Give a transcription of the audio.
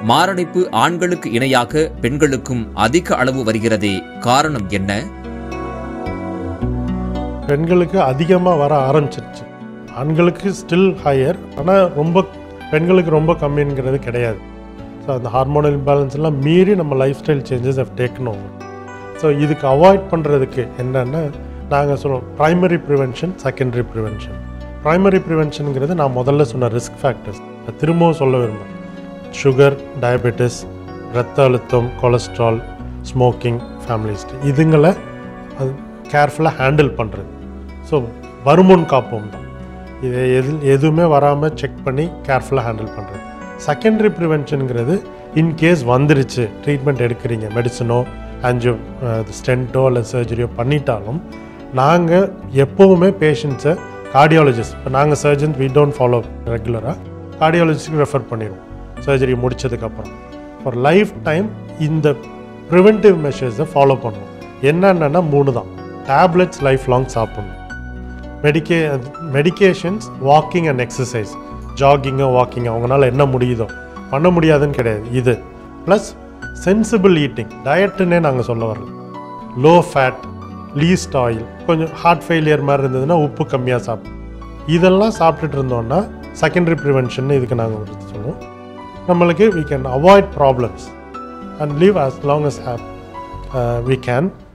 மாரடைப்பு ஆண்களுக்கு இணையாக பெண்களுக்கும் அதிக அளவு வருகிறதே காரணம் என்ன பெண்களுக்கு அதிகமாக வர ஆரம்பிச்சிருச்சு ஆண்களுக்கு ஸ்டில் ஹையர் ஆனால் ரொம்ப பெண்களுக்கு ரொம்ப கம்மிங்கிறது கிடையாது ஸோ அந்த ஹார்மோனல் இம்பேலன்ஸ் எல்லாம் மீறி நம்ம lifestyle changes have taken over so இதுக்கு அவாய்ட் பண்ணுறதுக்கு என்னென்னா நாங்கள் சொல்லுவோம் primary prevention secondary prevention primary ப்ரிவென்ஷனுங்கிறது நான் முதல்ல சொன்ன ரிஸ்க் ஃபேக்டர்ஸ் திரும்பவும் சொல்ல விரும்புகிறேன் சுகர் டயபெட்டிஸ் ரத்த அழுத்தம் கொலஸ்ட்ரால் ஸ்மோக்கிங் ஃபேமிலி ஹிஸ்ட்ரி இதுங்களை அது கேர்ஃபுல்லாக ஹேண்டில் பண்ணுறது ஸோ வருமுன் காப்போம் தான் இது எது எதுவுமே வராமல் செக் பண்ணி கேர்ஃபுல்லாக ஹேண்டில் பண்ணுறது செகண்டரி ப்ரிவென்ஷனுங்கிறது இன்கேஸ் வந்துருச்சு ட்ரீட்மெண்ட் எடுக்கிறீங்க மெடிசனோ ஆன்ஜியோ ஸ்டென்ட்டோ இல்லை சர்ஜரியோ பண்ணிட்டாலும் நாங்கள் எப்போவுமே பேஷண்ட்ஸை கார்டியாலஜிஸ்ட் இப்போ நாங்கள் சர்ஜன் வி டோன்ட் ஃபாலோ ரெகுலராக கார்டியாலஜிஸ்ட்க்கு ரெஃபர் பண்ணிடுவோம் சர்ஜரி முடிச்சதுக்கப்புறம் ஃபார் லைஃப் டைம் இந்த ப்ரிவென்டிவ் மெஷர்ஸை ஃபாலோ பண்ணுவோம் என்னென்னா மூணு தான் டேப்லெட்ஸ் லைஃப் லாங் சாப்பிடணும் மெடிக்கே மெடிகேஷன்ஸ் வாக்கிங் அண்ட் எக்ஸசைஸ் ஜாகிங்கோ வாக்கிங் அவங்களால என்ன முடியுதோ பண்ண முடியாதுன்னு கிடையாது இது ப்ளஸ் சென்சிபிள் ஈட்டிங் டயட்டுன்னே நாங்கள் சொல்ல வரல லோ ஃபேட் லீஸ்ட் ஆயில் கொஞ்சம் ஹார்ட் ஃபெயிலியர் மாதிரி இருந்ததுன்னா உப்பு கம்மியாக சாப்பிடும் இதெல்லாம் சாப்பிட்டுட்டு இருந்தோம்னா செகண்டரி ப்ரிவென்ஷன் இதுக்கு நாங்கள் ஒரு சொல்லுவோம் நம்மளுக்கு we can avoid problems and live as long as uh, we can